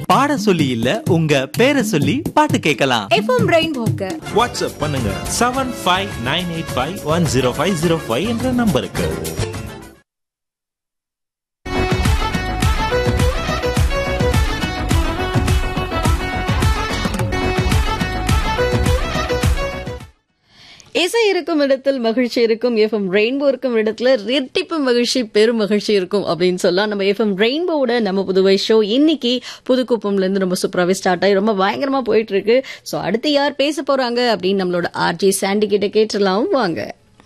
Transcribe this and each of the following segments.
பாட சொல்லி இல்ல உங்க பேரை சொல்லி பாட்டு கேட்கலாம் எஃப்எம் ரெயின்போக்கு வாட்ஸ்அப் பண்ணுங்க seven five nine eight five one zero five zero five என்ற நம்பருக்கு இசை இருக்கும் இடத்தில் மகிழ்ச்சி இருக்கும் எஃப்எம் ரெயின்போ இருக்கும் இடத்துல ரெட்டிப்பு மகிழ்ச்சி பெரும் மகிழ்ச்சி இருக்கும் அப்படின்னு சொல்லலாம் நம்ம எஃப்எம் ரெயின்போவோட நம்ம புதுவை ஷோ இன்னைக்கு புதுக்குப்பம்ல இருந்து ரொம்ப சூப்பராகவே ஸ்டார்ட் ஆகி ரொம்ப பயங்கரமா போயிட்டு இருக்கு ஸோ அடுத்து யார் பேச போறாங்க அப்படின்னு நம்மளோட ஆர்ஜி சாண்டி கிட்ட கேட்டுலாம் வாங்க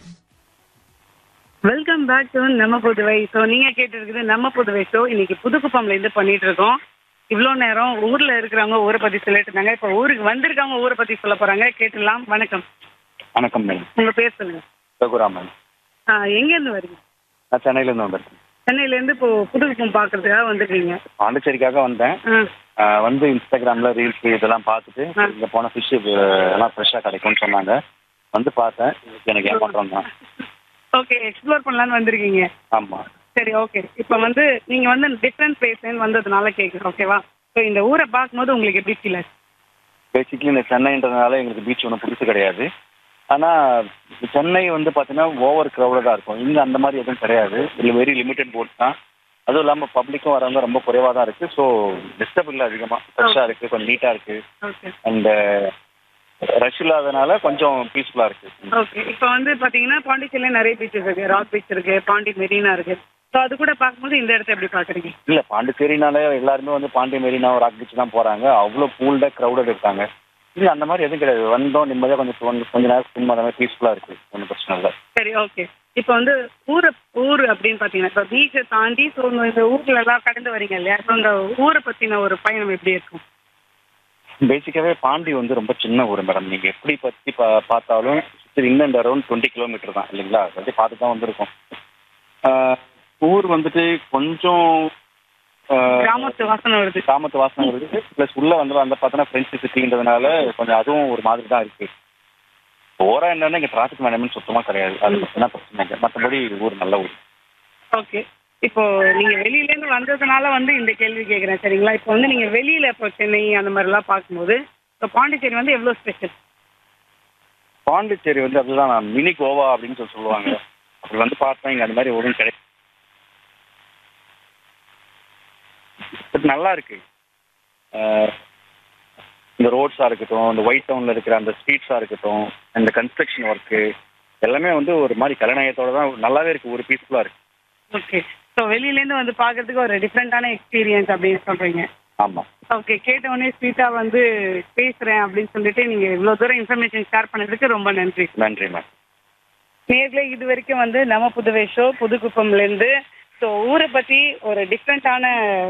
வெல்கம் பேக் டு நம்ம புதுவை ஸோ நீங்க கேட்டு இருக்குது நம்ம புதுவை ஷோ இன்னைக்கு புதுக்குப்பம்ல இருந்து பண்ணிட்டு இருக்கோம் இவ்வளோ நேரம் ஊர்ல இருக்கிறவங்க ஊரை பத்தி சொல்லிட்டு இருந்தாங்க இப்போ ஊருக்கு வந்திருக்காங்க ஊரை பத்தி சொல்ல போறாங்க கேட்டுடலாம் வணக்கம் வணக்கம் மேடம் உங்க பேர் சொல்லுங்க ரகுராமன் ஆ, எங்க இருந்து வரீங்க நான் சென்னையிலேருந்து வந்திருக்கேன் சென்னையில இருந்து இப்போ புதுக்குப்பம் பாக்குறதுக்காக வந்திருக்கீங்க பாண்டிச்சேரிக்காக வந்தேன் ஆ, ஆஹ் வந்து இன்ஸ்டாகிராமில் ரீல்ஸ் இதெல்லாம் பார்த்துட்டு ஆ. இங்கே போன ஃபிஷ் எல்லாம் ஃப்ரெஷ்ஷாக கிடைக்கும்னு சொன்னாங்க வந்து பார்த்தேன் எனக்கு ஏமாற்றம் தான் ஓகே எக்ஸ்ப்ளோர் பண்ணலாம்னு வந்திருக்கீங்க ஆமாம் சரி ஓகே இப்போ வந்து நீங்க வந்து டிஃப்ரெண்ட் பிளேஸ்லேருந்து வந்ததுனால கேட்குறேன் ஓகேவா ஸோ இந்த ஊரை பார்க்கும்போது உங்களுக்கு எப்படி ஃபீல் ஆச்சு பேசிக்கலி இந்த சென்னைன்றதுனால எங்களுக்கு பீச் ஒன்றும் புதுசு கிடையாது ஆனால் சென்னை வந்து பார்த்தீங்கன்னா ஓவர் க்ரௌடடாக இருக்கும் இங்கே அந்த மாதிரி எதுவும் கிடையாது இல்லை வெரி லிமிட்டட் போட் தான் அதுவும் இல்லாமல் பப்ளிக்கும் வரவங்க ரொம்ப குறைவாக தான் இருக்குது ஸோ டிஸ்டர்ப் இல்லை அதிகமாக ஃப்ரெஷ்ஷாக இருக்குது கொஞ்சம் நீட்டாக இருக்குது ஓகே அண்ட் ரஷ் இல்லாதனால கொஞ்சம் பீஸ்ஃபுல்லாக இருக்குது ஓகே இப்போ வந்து பாத்தீங்கன்னா பாண்டிச்சேரியில நிறைய பீச்சஸ் இருக்கு ராக் பீச் இருக்கு பாண்டி மெரினா இருக்கு ஸோ அது கூட பார்க்கும்போது இந்த இடத்த எப்படி பாக்குறீங்க இல்ல பாண்டிச்சேரினாலே எல்லாருமே வந்து பாண்டி மெரினா ராக் பீச் தான் போறாங்க அவ்வளோ பூல்டா க்ரௌடட் இருக்காங்க இது அந்த மாதிரி எதுவும் கிடையாது வந்தோம் நிம்மதியாக கொஞ்சம் கொஞ்சம் கொஞ்ச நேரம் ஸ்பெண்ட் பண்ண மாதிரி பீஸ்ஃபுல்லாக இருக்கு ஒன்றும் பிரச்சனை இல்லை சரி ஓகே இப்போ வந்து ஊரை ஊர் அப்படின்னு பாத்தீங்கன்னா இப்போ பீச்சை தாண்டி ஸோ இந்த ஊர்ல எல்லாம் கடந்து வரீங்க இல்லையா ஸோ இந்த ஊரை பத்தின ஒரு பயணம் எப்படி இருக்கும் பேசிக்காவே பாண்டி வந்து ரொம்ப சின்ன ஊர் மேடம் நீங்க எப்படி பத்தி பா பார்த்தாலும் சுற்றி in and around twenty kilometre தான் இல்லைங்களா வந்து பார்த்து தான் வந்திருக்கோம் ஆஹ் ஊர் வந்துட்டு கொஞ்சம் ஆஹ், கிராமத்து வாசனை வருது கிராமத்து வாசனை வருது ப்ளஸ் உள்ள வந்து அந்த பார்த்தோன்னா ஃப்ரெண்ட்ஸ் சிட்டின்றதுனால கொஞ்சம் அதுவும் ஒரு மாதிரி தான் இருக்கு போரா என்னன்னா இங்க டிராஃபிக் மேனேஜ்மெண்ட் சுத்தமா கிடையாது அது மட்டும் தான் பிரச்சனை இங்க. மத்தபடி ஊர் நல்ல ஊர் ஓகே இப்போ நீங்க வெளியில இருந்து வந்ததுனால வந்து இந்த கேள்வி கேட்குறேன் சரிங்களா இப்போ வந்து நீங்க வெளியில இப்போ சென்னை அந்த மாதிரி எல்லாம் பார்க்கும்போது இப்போ பாண்டிச்சேரி வந்து எவ்வளோ ஸ்பெஷல் பாண்டிச்சேரி வந்து அதுதான் நான் மினி கோவா அப்படின்னு சொல்லி சொல்லுவாங்க அப்படி வந்து பார்த்தா இங்க அந்த மாதிரி ஒன்றும் கிடையாது பட் நல்லா இருக்கு ஆஹ் இந்த ரோட்ஸாக இருக்கட்டும் இந்த ஒயிட் டவுனில் இருக்கிற அந்த ஸ்ட்ரீட்ஸாக இருக்கட்டும் இந்த கன்ஸ்ட்ரக்ஷன் ஒர்க்கு எல்லாமே வந்து ஒரு மாதிரி கலைநயத்தோட தான் நல்லாவே இருக்கு ஒரு பீஸ்ஃபுல்லாக இருக்கு ஓகே ஸோ வெளியிலேருந்து வந்து பார்க்கறதுக்கு ஒரு டிஃப்ரெண்டான எக்ஸ்பீரியன்ஸ் அப்படின்னு சொல்றீங்க ஆமாம் ஓகே கேட்ட உடனே ஸ்வீட்டாக வந்து பேசுகிறேன் அப்படின்னு சொல்லிட்டு நீங்கள் இவ்வளோ தூரம் இன்ஃபர்மேஷன் ஷேர் பண்ணதுக்கு ரொம்ப நன்றி நன்றி மேம் நேர்களே இது வரைக்கும் வந்து நம்ம புதுவை ஷோ புதுக்குப்பம்லேருந்து ஸோ ஊரை பற்றி ஒரு டிஃப்ரெண்ட்டான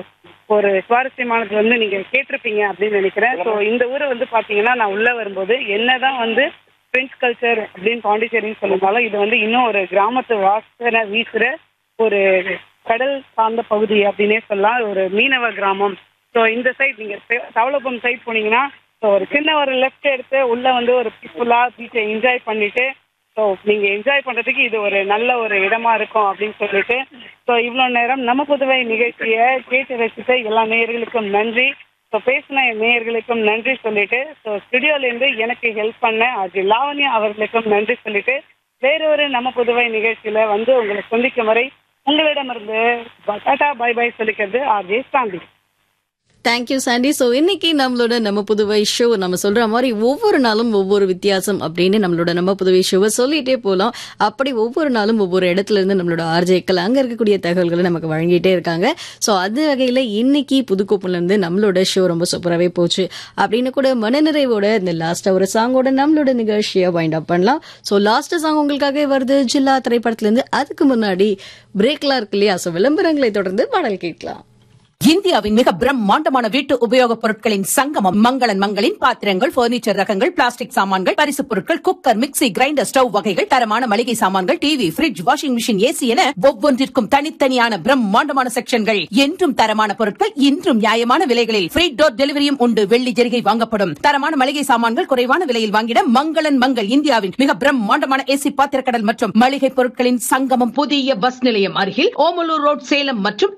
ஒரு சுவாரஸ்யமானது வந்து நீங்கள் கேட்டிருப்பீங்க அப்படின்னு நினைக்கிறேன் ஸோ இந்த ஊரை வந்து பார்த்தீங்கன்னா நான் உள்ளே வரும்போது என்னதான் வந்து ஃப்ரெஞ்ச் கல்ச்சர் அப்படின்னு பாண்டிச்சேரின்னு சொல்லியிருந்தாலும் இது வந்து இன்னும் ஒரு கிராமத்து வாசனை வீசுகிற ஒரு கடல் சார்ந்த பகுதி அப்படின்னே சொல்லலாம் ஒரு மீனவ கிராமம் ஸோ இந்த சைட் நீங்கள் தவளப்பம் சைட் போனீங்கன்னா ஸோ ஒரு சின்ன ஒரு லெஃப்ட் எடுத்து உள்ளே வந்து ஒரு பீஸ்ஃபுல்லாக பீச்சை என்ஜாய் பண்ணிட்டு ஸோ நீங்கள் என்ஜாய் பண்ணுறதுக்கு இது ஒரு நல்ல ஒரு இடமா இருக்கும் அப்படின்னு சொல்லிட்டு ஸோ இவ்வளோ நேரம் நம்ம புதுவை நிகழ்ச்சியை கேட்டு ரசித்த எல்லா நேயர்களுக்கும் நன்றி ஸோ பேசின நேயர்களுக்கும் நன்றி சொல்லிட்டு ஸோ ஸ்டுடியோலேருந்து எனக்கு ஹெல்ப் பண்ண அது லாவண்யா அவர்களுக்கும் நன்றி சொல்லிட்டு வேறொரு நம்ம புதுவை நிகழ்ச்சியில் வந்து உங்களை சந்திக்கும் வரை உங்களிடமிருந்து டாடா பை பை சொல்லிக்கிறது RJ Shanthi thank you Sandy so இன்னைக்கு நம்மளோட நம்ம புதுவை ஷோ நம்ம சொல்ற மாதிரி ஒவ்வொரு நாளும் ஒவ்வொரு வித்தியாசம் அப்படின்னு நம்மளோட நம்ம புதுவை ஷோவை சொல்லிட்டே போகலாம் அப்படி ஒவ்வொரு நாளும் ஒவ்வொரு இடத்துல இருந்து நம்மளோட ஆர்ஜேக்கள் அங்க இருக்கக்கூடிய தகவல்களை நமக்கு வழங்கிட்டே இருக்காங்க ஸோ அந்த வகையில இன்னைக்கு புதுக்கோப்புல இருந்து நம்மளோட ஷோ ரொம்ப சூப்பராகவே போச்சு அப்படின்னு கூட மனநிறைவோட இந்த லாஸ்டா ஒரு சாங்கோட நம்மளோட நிகழ்ச்சியை வைண்ட் அப் பண்ணலாம் ஸோ லாஸ்ட் சாங் உங்களுக்காக வருது ஜில்லா திரைப்படத்துல இருந்து அதுக்கு முன்னாடி பிரேக்லாம் இருக்கு இல்லையா ஸோ விளம்பரங்களை தொடர்ந்து பாடல் கேட்கலாம் இந்தியாவின் மிக பிரம்மாண்டமான வீட்டு உபயோகப் பொருட்களின் சங்கமம் மங்களன் மங்களின் பாத்திரங்கள் பர்னிச்சர் ரகங்கள் பிளாஸ்டிக் சாமான்கள் பரிசுப் பொருட்கள் குக்கர் மிக்ஸி கிரைண்டர் ஸ்டவ் வகைகள் தரமான மளிகை சாமான்கள் TV fridge washing machine AC என ஒவ்வொன்றிற்கும் தனித்தனியான பிரம்மாண்டமான செக்ஷன்கள் என்றும் தரமான பொருட்கள் இன்றும் நியாயமான விலைகளில் ஃப்ரீ டோர் டெலிவரியும் உண்டு வெள்ளி ஜெரிகை வாங்கப்படும் தரமான மளிகை சாமான்கள் குறைவான விலையில் வாங்கிட மங்களன் மங்கள் இந்தியாவின் மிக பிரம்மாண்டமான ஏசி பாத்திரக்கடல் மற்றும் மளிகை பொருட்களின் சங்கமம் புதிய பஸ் நிலையம் அருகில் ஓமலூர் ரோட் சேலம் மற்றும்